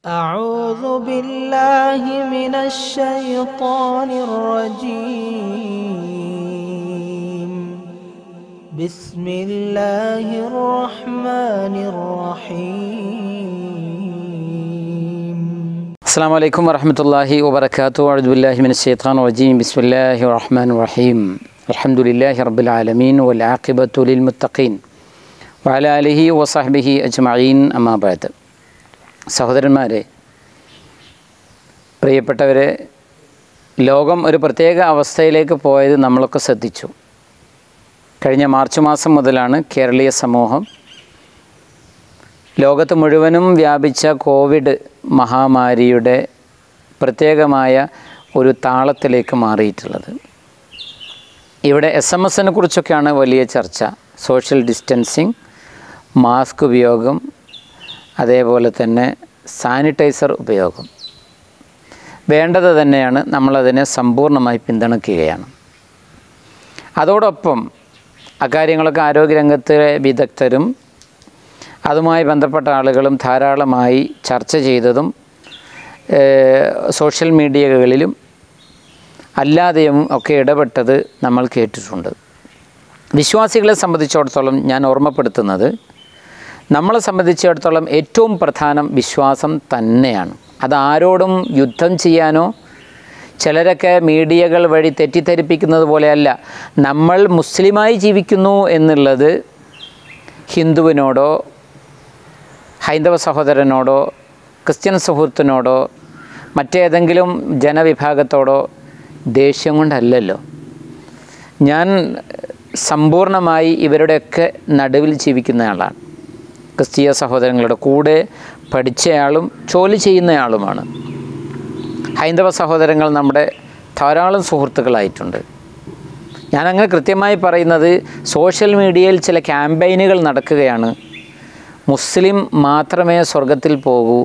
أعوذ بالله من الشيطان الرجيم بسم الله الرحمن الرحيم അസ്സാം വലൈക്കും വറഹമത്തല്ലാഹി വബർക്കാത്തു അഴുദുല്ലാഹി മിൻ ഷെയ്ത്താൻ റജീം ബിസ്മില്ലാഹി റഹ്മാൻ റഹീം അൽഹംദുലില്ലാഹി റബ്ബിൽ ആലമീൻ വൽ ആഖിബത്തു ലിൽ മുത്തഖീൻ വഅല ആലിഹി വസഹ്ബിഹി അജ്മഈൻ അമ്മാബാദ് സഹോദരന്മാരെ പ്രിയപ്പെട്ടവരെ ലോകം ഒരു പ്രത്യേക അവസ്ഥയിലേക്ക് പോയത് നമ്മളൊക്കെ ശ്രദ്ധിച്ചു കഴിഞ്ഞ മാർച്ച് മാസം മുതലാണ് കേരളീയ സമൂഹം ലോകത്ത് മുഴുവനും വ്യാപിച്ച കോവിഡ് മഹാമാരിയുടെ പ്രത്യേകമായ ഒരു താളത്തിലേക്ക് മാറിയിട്ടുള്ളത് ഇവിടെ എസ് എം എസിനെ കുറിച്ചൊക്കെയാണ് വലിയ ചർച്ച സോഷ്യൽ ഡിസ്റ്റൻസിങ് മാസ്ക് ഉപയോഗം അതേപോലെ തന്നെ സാനിറ്റൈസർ ഉപയോഗം വേണ്ടത് തന്നെയാണ് നമ്മളതിനെ സമ്പൂർണ്ണമായി പിന്തുണയ്ക്കുകയാണ് അതോടൊപ്പം അക്കാര്യങ്ങളൊക്കെ ആരോഗ്യരംഗത്തെ വിദഗ്ധരും അതുമായി ബന്ധപ്പെട്ട ആളുകളും ധാരാളമായി ചർച്ച ചെയ്തതും ഏഹ്, സോഷ്യൽ മീഡിയകളിലും അല്ലാതെയും ഒക്കെ ഇടപെട്ടത് നമ്മൾ കേട്ടിട്ടുണ്ട് വിശ്വാസികളെ സംബന്ധിച്ചിടത്തോളം ഞാൻ ഓർമ്മപ്പെടുത്തുന്നത് നമ്മളെ സംബന്ധിച്ചിടത്തോളം ഏറ്റവും പ്രധാനം വിശ്വാസം തന്നെയാണ് അത് ആരോടും യുദ്ധം ചെയ്യാനോ ചിലരൊക്കെ മീഡിയകൾ വഴി തെറ്റിദ്ധരിപ്പിക്കുന്നത് പോലെയല്ല നമ്മൾ മുസ്ലിമായി ജീവിക്കുന്നു എന്നുള്ളത് ഹിന്ദുവിനോടോ ഹൈന്ദവ സഹോദരനോടോ ക്രിസ്ത്യൻ സുഹൃത്തിനോടോ മറ്റേതെങ്കിലും ജനവിഭാഗത്തോടോ ദേഷ്യം കൊണ്ടല്ലല്ലോ ഞാൻ സമ്പൂർണ്ണമായി ഇവരുടെയൊക്കെ നടുവിൽ ജീവിക്കുന്നയാളാണ് ക്രിസ്തീയ സഹോദരങ്ങളുടെ കൂടെ പഠിച്ചയാളും ജോലി ചെയ്യുന്നയാളുമാണ് ഹൈന്ദവ സഹോദരങ്ങൾ നമ്മുടെ ധാരാളം സുഹൃത്തുക്കളായിട്ടുണ്ട് ഞാനങ്ങനെ കൃത്യമായി പറയുന്നത് സോഷ്യൽ മീഡിയയിൽ ചില ക്യാമ്പയിനുകൾ നടക്കുകയാണ് മുസ്ലിം മാത്രമേ സ്വർഗത്തിൽ പോകൂ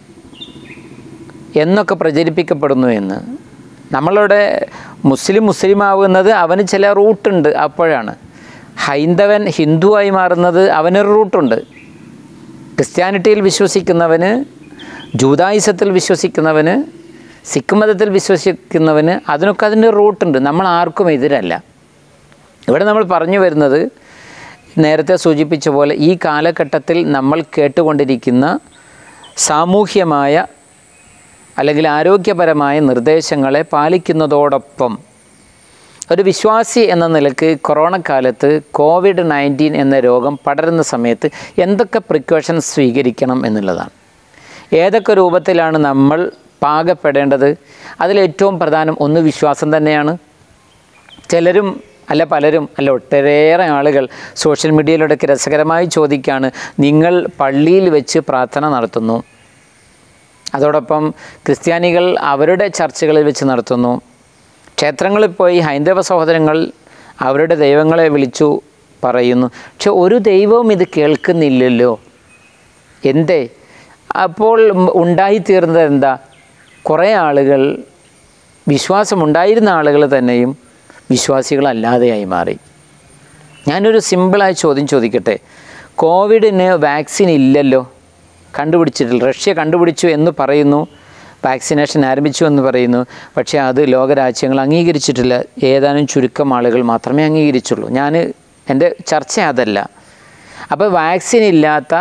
എന്നൊക്കെ പ്രചരിപ്പിക്കപ്പെടുന്നു എന്ന് നമ്മളുടെ മുസ്ലിം മുസ്ലിം ആവുന്നത് അവന് ചില റൂട്ടുണ്ട് അപ്പോഴാണ് ഹൈന്ദവൻ ഹിന്ദുവായി മാറുന്നത് അവനൊരു റൂട്ടുണ്ട് ക്രിസ്ത്യാനിറ്റിയിൽ വിശ്വസിക്കുന്നവന് ജൂതായുസത്തിൽ വിശ്വസിക്കുന്നവന് സിഖ് മതത്തിൽ വിശ്വസിക്കുന്നവന് അതിനൊക്കെ അതിൻ്റെ റൂട്ടുണ്ട് നമ്മൾ ആർക്കും എതിരല്ല ഇവിടെ നമ്മൾ പറഞ്ഞു വരുന്നത് നേരത്തെ സൂചിപ്പിച്ച പോലെ ഈ കാലഘട്ടത്തിൽ നമ്മൾ കേട്ടുകൊണ്ടിരിക്കുന്ന സാമൂഹ്യമായ അല്ലെങ്കിൽ ആരോഗ്യപരമായ നിർദ്ദേശങ്ങളെ പാലിക്കുന്നതോടൊപ്പം ഒരു വിശ്വാസി എന്ന നിലക്ക് കൊറോണ കാലത്ത് കോവിഡ് നയൻറ്റീൻ എന്ന രോഗം പടരുന്ന സമയത്ത് എന്തൊക്കെ പ്രിക്കോഷൻസ് സ്വീകരിക്കണം എന്നുള്ളതാണ് ഏതൊക്കെ രൂപത്തിലാണ് നമ്മൾ പാകപ്പെടേണ്ടത് അതിലേറ്റവും പ്രധാനം ഒന്ന് വിശ്വാസം തന്നെയാണ് ചിലരും അല്ല പലരും അല്ല ഒട്ടേറെ ആളുകൾ സോഷ്യൽ മീഡിയയിലൂടെയൊക്കെ രസകരമായി ചോദിക്കുകയാണ് നിങ്ങൾ പള്ളിയിൽ വെച്ച് പ്രാർത്ഥന നടത്തുന്നു അതോടൊപ്പം ക്രിസ്ത്യാനികൾ അവരുടെ ചർച്ചകളിൽ വെച്ച് നടത്തുന്നു ക്ഷേത്രങ്ങളിൽ പോയി ഹൈന്ദവ സഹോദരങ്ങൾ അവരുടെ ദൈവങ്ങളെ വിളിച്ചു പറയുന്നു പക്ഷെ ഒരു ദൈവവും ഇത് കേൾക്കുന്നില്ലല്ലോ എന്തേ അപ്പോൾ ഉണ്ടായിത്തീർന്നത് എന്താ കുറേ ആളുകൾ വിശ്വാസമുണ്ടായിരുന്ന ആളുകൾ തന്നെയും വിശ്വാസികളല്ലാതെയായി മാറി ഞാനൊരു സിമ്പിളായ ചോദ്യം ചോദിക്കട്ടെ കോവിഡിന് വാക്സിൻ ഇല്ലല്ലോ കണ്ടുപിടിച്ചിട്ടില്ല റഷ്യ കണ്ടുപിടിച്ചു എന്ന് പറയുന്നു വാക്സിനേഷൻ ആരംഭിച്ചു എന്ന് പറയുന്നു പക്ഷേ അത് ലോകരാജ്യങ്ങൾ അംഗീകരിച്ചിട്ടില്ല ഏതാനും ചുരുക്കം ആളുകൾ മാത്രമേ അംഗീകരിച്ചുള്ളൂ ഞാൻ എൻ്റെ ചർച്ച അതല്ല അപ്പോൾ വാക്സിൻ ഇല്ലാത്ത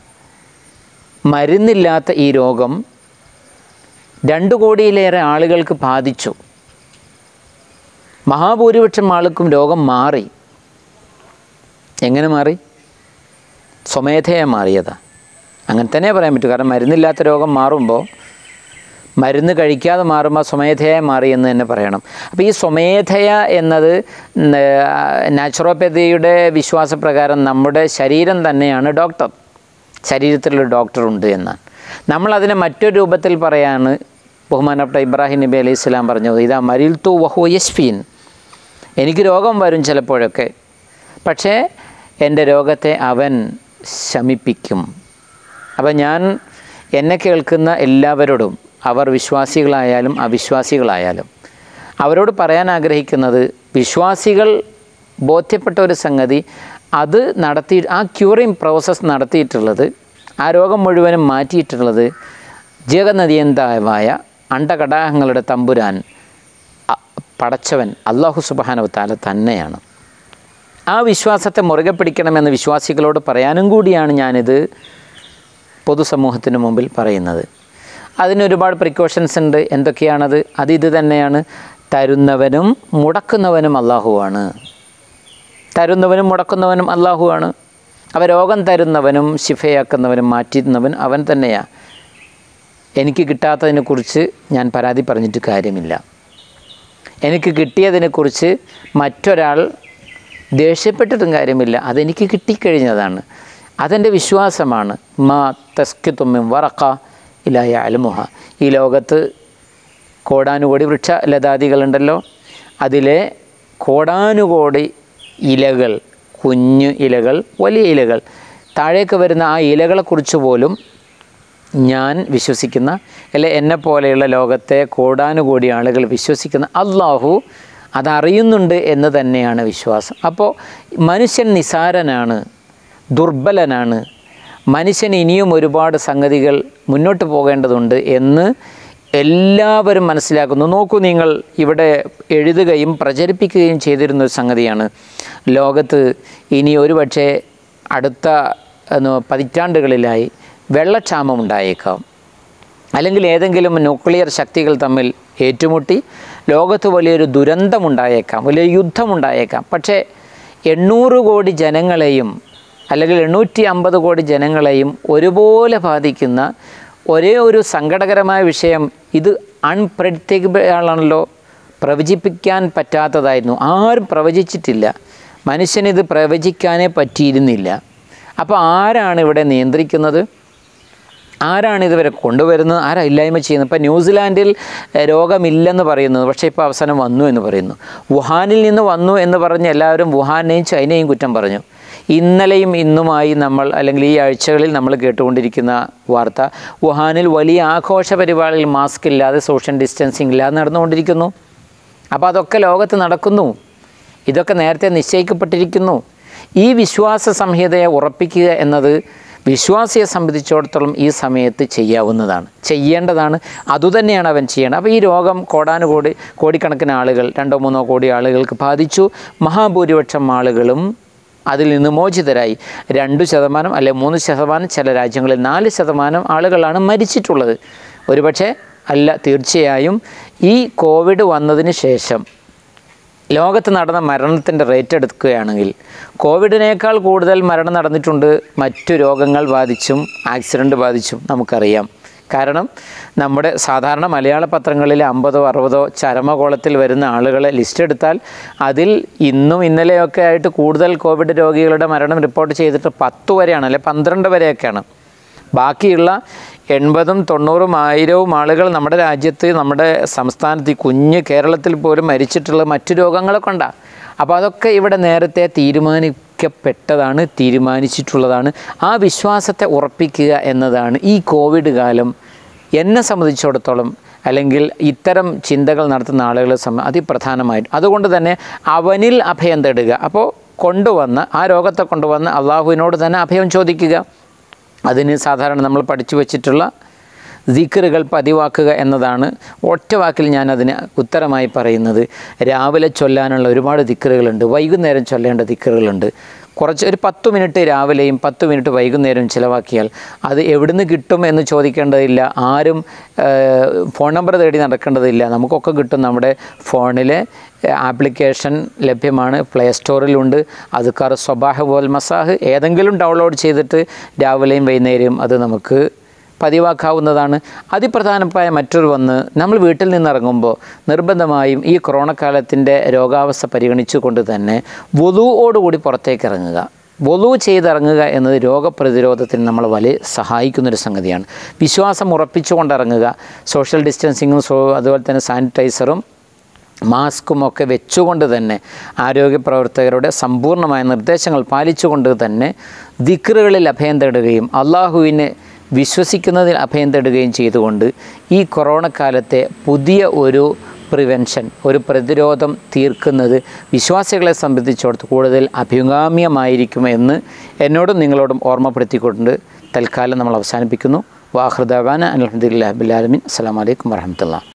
മരുന്നില്ലാത്ത ഈ രോഗം രണ്ട് കോടിയിലേറെ ആളുകൾക്ക് ബാധിച്ചു മഹാഭൂരിപക്ഷം ആൾക്കും രോഗം മാറി എങ്ങനെ മാറി സ്വമേധയാ മാറിയതാ അങ്ങനെ തന്നെ പറയാൻ പറ്റൂ കാരണം മരുന്നില്ലാത്ത രോഗം മാറുമ്പോൾ മരുന്ന് കഴിക്കാതെ മാറുമ്പോൾ സ്വമേധയായി മാറി എന്ന് തന്നെ പറയണം അപ്പോൾ ഈ സ്വമേധയ എന്നത് നാച്ചുറോപ്പതിയുടെ വിശ്വാസപ്രകാരം നമ്മുടെ ശരീരം തന്നെയാണ് ഡോക്ടർ ശരീരത്തിലൊരു ഡോക്ടറുണ്ട് എന്നാണ് നമ്മളതിനെ മറ്റൊരു രൂപത്തിൽ പറയാണ് ബഹുമാനപ്പെട്ട ഇബ്രാഹിം നബി അലൈഹി സ്വലാം പറഞ്ഞത് ഇതാ മരിൽ തു വഹു യസ്ഫീൻ എനിക്ക് രോഗം വരും ചിലപ്പോഴൊക്കെ പക്ഷേ എൻ്റെ രോഗത്തെ അവൻ ശമിപ്പിക്കും അപ്പം ഞാൻ എന്നെ കേൾക്കുന്ന എല്ലാവരോടും അവർ വിശ്വാസികളായാലും അവിശ്വാസികളായാലും അവരോട് പറയാൻ ആഗ്രഹിക്കുന്നത് വിശ്വാസികൾ ബോധ്യപ്പെട്ട ഒരു സംഗതി അത് നടത്തി ആ ക്യൂറിങ് പ്രോസസ്സ് നടത്തിയിട്ടുള്ളത് ആ രോഗം മുഴുവനും മാറ്റിയിട്ടുള്ളത് ജഗനദിയന്താവായ അണ്ടകടാഹങ്ങളുടെ തമ്പുരാൻ അ- പടച്ചവൻ അള്ളാഹു സുബാനവത്താല തന്നെയാണ് ആ വിശ്വാസത്തെ മുറുകെ പിടിക്കണമെന്ന് വിശ്വാസികളോട് പറയാനും കൂടിയാണ് ഞാനിത് പൊതുസമൂഹത്തിന് മുമ്പിൽ പറയുന്നത് അതിന് ഒരുപാട് പ്രിക്കോഷൻസ് ഉണ്ട് എന്തൊക്കെയാണത് അത് ഇത് തന്നെയാണ് തരുന്നവനും മുടക്കുന്നവനും അള്ളാഹുവാണ് തരുന്നവനും മുടക്കുന്നവനും അള്ളാഹുവാണ് അവ രോഗം തരുന്നവനും ശിഫയാക്കുന്നവനും മാറ്റുന്നവൻ അവൻ തന്നെയാണ് എനിക്ക് കിട്ടാത്തതിനെക്കുറിച്ച് ഞാൻ പരാതി പറഞ്ഞിട്ട് കാര്യമില്ല എനിക്ക് കിട്ടിയതിനെക്കുറിച്ച് മറ്റൊരാൾ ദേഷ്യപ്പെട്ടിട്ടും കാര്യമില്ല അതെനിക്ക് കിട്ടിക്കഴിഞ്ഞതാണ് അതെൻ്റെ വിശ്വാസമാണ് മാ തസ്കിത്തുമ്മിൻ വറക്ക ഇലായ അൽമുഹ ഈ ലോകത്ത് കോടാനുകോടി വൃക്ഷ ലതാദികളുണ്ടല്ലോ അതിലെ കോടാനുകോടി ഇലകൾ കുഞ്ഞു ഇലകൾ വലിയ ഇലകൾ താഴേക്ക് വരുന്ന ആ ഇലകളെക്കുറിച്ച് പോലും ഞാൻ വിശ്വസിക്കുന്ന അല്ലെ എന്നെ പോലെയുള്ള ലോകത്തെ കോടാനുകോടി ആളുകൾ വിശ്വസിക്കുന്ന അള്ളാഹു അതറിയുന്നുണ്ട് എന്ന് തന്നെയാണ് വിശ്വാസം അപ്പോൾ മനുഷ്യൻ നിസാരനാണ് ദുർബലനാണ് മനുഷ്യന് ഇനിയും ഒരുപാട് സംഗതികൾ മുന്നോട്ട് പോകേണ്ടതുണ്ട് എന്ന് എല്ലാവരും മനസ്സിലാക്കുന്നു നോക്കൂ നിങ്ങൾ ഇവിടെ എഴുതുകയും പ്രചരിപ്പിക്കുകയും ചെയ്തിരുന്ന ഒരു സംഗതിയാണ് ലോകത്ത് ഇനി ഒരുപക്ഷെ അടുത്ത എന്ന് പതിറ്റാണ്ടുകളിലായി വെള്ളക്ഷാമം ഉണ്ടായേക്കാം അല്ലെങ്കിൽ ഏതെങ്കിലും ന്യൂക്ലിയർ ശക്തികൾ തമ്മിൽ ഏറ്റുമുട്ടി ലോകത്ത് വലിയൊരു ദുരന്തമുണ്ടായേക്കാം വലിയൊരു യുദ്ധമുണ്ടായേക്കാം പക്ഷേ എണ്ണൂറ് കോടി ജനങ്ങളെയും അല്ലെങ്കിൽ എണ്ണൂറ്റി അമ്പത് കോടി ജനങ്ങളെയും ഒരുപോലെ ബാധിക്കുന്ന ഒരേ ഒരു സങ്കടകരമായ വിഷയം ഇത് അൺപ്രഡിക്റ്റബിൾ ആണല്ലോ പ്രവചിപ്പിക്കാൻ പറ്റാത്തതായിരുന്നു ആരും പ്രവചിച്ചിട്ടില്ല മനുഷ്യനിത് പ്രവചിക്കാനേ പറ്റിയിരുന്നില്ല അപ്പോൾ ആരാണ് ഇവിടെ നിയന്ത്രിക്കുന്നത് ആരാണ് ഇതുവരെ കൊണ്ടുവരുന്നത് ആരാ ഇല്ലായ്മ ചെയ്യുന്നത് ഇപ്പോൾ ന്യൂസിലാൻഡിൽ എഹ്, രോഗമില്ലെന്ന് പറയുന്നത് പക്ഷേ ഇപ്പോൾ അവസാനം വന്നു എന്ന് പറയുന്നു വുഹാനിൽ നിന്ന് വന്നു എന്ന് പറഞ്ഞ് എല്ലാവരും വുഹാനെയും ചൈനയും കുറ്റം പറഞ്ഞു ഇന്നലെയും ഇന്നുമായി നമ്മൾ അല്ലെങ്കിൽ ഈ ആഴ്ചകളിൽ നമ്മൾ കേട്ടുകൊണ്ടിരിക്കുന്ന വാർത്ത വുഹാനിൽ വലിയ ആഘോഷ പരിപാടികൾ മാസ്ക് ഇല്ലാതെ സോഷ്യൽ ഡിസ്റ്റൻസിങ് ഇല്ലാതെ നടന്നുകൊണ്ടിരിക്കുന്നു അപ്പോൾ അതൊക്കെ ലോകത്ത് നടക്കുന്നു ഇതൊക്കെ നേരത്തെ നിശ്ചയിക്കപ്പെട്ടിരിക്കുന്നു ഈ വിശ്വാസ സംഹിതയെ ഉറപ്പിക്കുക എന്നത് വിശ്വാസിയെ സംബന്ധിച്ചിടത്തോളം ഈ സമയത്ത് ചെയ്യാവുന്നതാണ് ചെയ്യേണ്ടതാണ് അതുതന്നെയാണ് അവൻ ചെയ്യേണ്ടത് അപ്പോൾ ഈ രോഗം കോടാനുകോടി കോടിക്കണക്കിന് ആളുകൾ രണ്ടോ മൂന്നോ കോടി ആളുകൾക്ക് ബാധിച്ചു മഹാഭൂരിപക്ഷം ആളുകളും അതിൽ നിന്ന് മോചിതരായി രണ്ട് ശതമാനം അല്ലെ മൂന്ന് ശതമാനം ചില രാജ്യങ്ങളിൽ നാല് ശതമാനം ആളുകളാണ് മരിച്ചിട്ടുള്ളത് ഒരുപക്ഷെ അല്ല തീർച്ചയായും ഈ കോവിഡ് വന്നതിന് ശേഷം ലോകത്ത് നടന്ന മരണത്തിൻ്റെ റേറ്റ് എടുക്കുകയാണെങ്കിൽ കോവിഡിനേക്കാൾ കൂടുതൽ മരണം നടന്നിട്ടുണ്ട് മറ്റു രോഗങ്ങൾ ബാധിച്ചും ആക്സിഡൻറ്റ് ബാധിച്ചും നമുക്കറിയാം കാരണം നമ്മുടെ സാധാരണ മലയാള പത്രങ്ങളിൽ അമ്പതോ അറുപതോ ചരമകോളത്തിൽ വരുന്ന ആളുകളെ ലിസ്റ്റ് എടുത്താൽ അതിൽ ഇന്നും ഇന്നലെയൊക്കെ ആയിട്ട് കൂടുതൽ കോവിഡ് രോഗികളുടെ മരണം റിപ്പോർട്ട് ചെയ്തിട്ട് പത്ത് വരെയാണ് അല്ലെ പന്ത്രണ്ട് വരെയൊക്കെയാണ് ബാക്കിയുള്ള എൺപതും തൊണ്ണൂറും ആയിരവും ആളുകൾ നമ്മുടെ രാജ്യത്ത് നമ്മുടെ സംസ്ഥാനത്ത് ഈ കുഞ്ഞ് കേരളത്തിൽ പോലും മരിച്ചിട്ടുള്ള മറ്റു രോഗങ്ങളൊക്കെ ഉണ്ടാകും അപ്പോൾ അതൊക്കെ ഇവിടെ നേരത്തെ തീരുമാനിക്കപ്പെട്ടതാണ് തീരുമാനിച്ചിട്ടുള്ളതാണ് ആ വിശ്വാസത്തെ ഉറപ്പിക്കുക എന്നതാണ് ഈ കോവിഡ് കാലം എന്നെ സംബന്ധിച്ചിടത്തോളം അല്ലെങ്കിൽ ഇത്തരം ചിന്തകൾ നടത്തുന്ന ആളുകളെ സംബ അതിപ്രധാനമായിട്ട് അതുകൊണ്ട് തന്നെ അവനിൽ അഭയം തേടുക അപ്പോൾ കൊണ്ടുവന്ന് ആ രോഗത്തെ കൊണ്ടുവന്ന് അള്ളാഹുവിനോട് തന്നെ അഭയം ചോദിക്കുക അതിന് സാധാരണ നമ്മൾ പഠിച്ചു വച്ചിട്ടുള്ള ദിക്കറുകൾ പതിവാക്കുക എന്നതാണ് ഒറ്റ വാക്കിൽ ഞാൻ അതിന് ഉത്തരമായി പറയുന്നത് രാവിലെ ചൊല്ലാനുള്ള ഒരുപാട് ദിക്കറുകളുണ്ട് വൈകുന്നേരം ചൊല്ലേണ്ട ദിക്കറുകളുണ്ട് കുറച്ച് ഒരു പത്ത് മിനിറ്റ് രാവിലെയും പത്ത് മിനിറ്റ് വൈകുന്നേരവും ചിലവാക്കിയാൽ അത് എവിടുന്ന് കിട്ടും എന്ന് ചോദിക്കേണ്ടതില്ല ആരും ഏഹ്, ഫോൺ നമ്പർ തേടി നടക്കേണ്ടതില്ല നമുക്കൊക്കെ കിട്ടും നമ്മുടെ ഫോണിലെ ആപ്ലിക്കേഷൻ ലഭ്യമാണ് പ്ലേ സ്റ്റോറിലുണ്ട് അതുക്കാർ സ്വബാഹ് പോൽ മസാഹ് ഏതെങ്കിലും ഡൗൺലോഡ് ചെയ്തിട്ട് രാവിലെയും വൈകുന്നേരവും അത് നമുക്ക് പതിവാക്കാവുന്നതാണ് അതിപ്രധാനമായ മറ്റൊരു വന്ന് നമ്മൾ വീട്ടിൽ നിന്നിറങ്ങുമ്പോൾ നിർബന്ധമായും ഈ കൊറോണ കാലത്തിൻ്റെ രോഗാവസ്ഥ പരിഗണിച്ചുകൊണ്ട് തന്നെ വധുവോടുകൂടി പുറത്തേക്ക് ഇറങ്ങുക വധു ചെയ്തിറങ്ങുക എന്നത് രോഗപ്രതിരോധത്തിന് നമ്മളെ വലിയ സഹായിക്കുന്നൊരു സംഗതിയാണ് വിശ്വാസം ഉറപ്പിച്ചുകൊണ്ട് ഇറങ്ങുക സോഷ്യൽ ഡിസ്റ്റൻസിങ്ങും സോ അതുപോലെ തന്നെ സാനിറ്റൈസറും മാസ്കും ഒക്കെ വെച്ചുകൊണ്ട് തന്നെ ആരോഗ്യ പ്രവർത്തകരുടെ സമ്പൂർണ്ണമായ നിർദ്ദേശങ്ങൾ പാലിച്ചുകൊണ്ട് തന്നെ ദിക്റുകളിൽ അഭയം തേടുകയും അള്ളാഹുവിനെ വിശ്വസിക്കുന്നതിൽ അഭയം തേടുകയും ചെയ്തുകൊണ്ട് ഈ കൊറോണ കാലത്തെ പുതിയ ഒരു പ്രിവെൻഷൻ ഒരു പ്രതിരോധം തീർക്കുന്നത് വിശ്വാസികളെ സംബന്ധിച്ചിടത്ത് കൂടുതൽ അഭികാമ്യമായിരിക്കുമെന്ന് എന്നോടും നിങ്ങളോടും ഓർമ്മപ്പെടുത്തിക്കൊണ്ട് തൽക്കാലം നമ്മൾ അവസാനിപ്പിക്കുന്നു വാഹൃദാന അലഹദില്ലാ ബിലാലമിൻ അസ്സാം വലൈക്കും വർഹമത്തുള്ള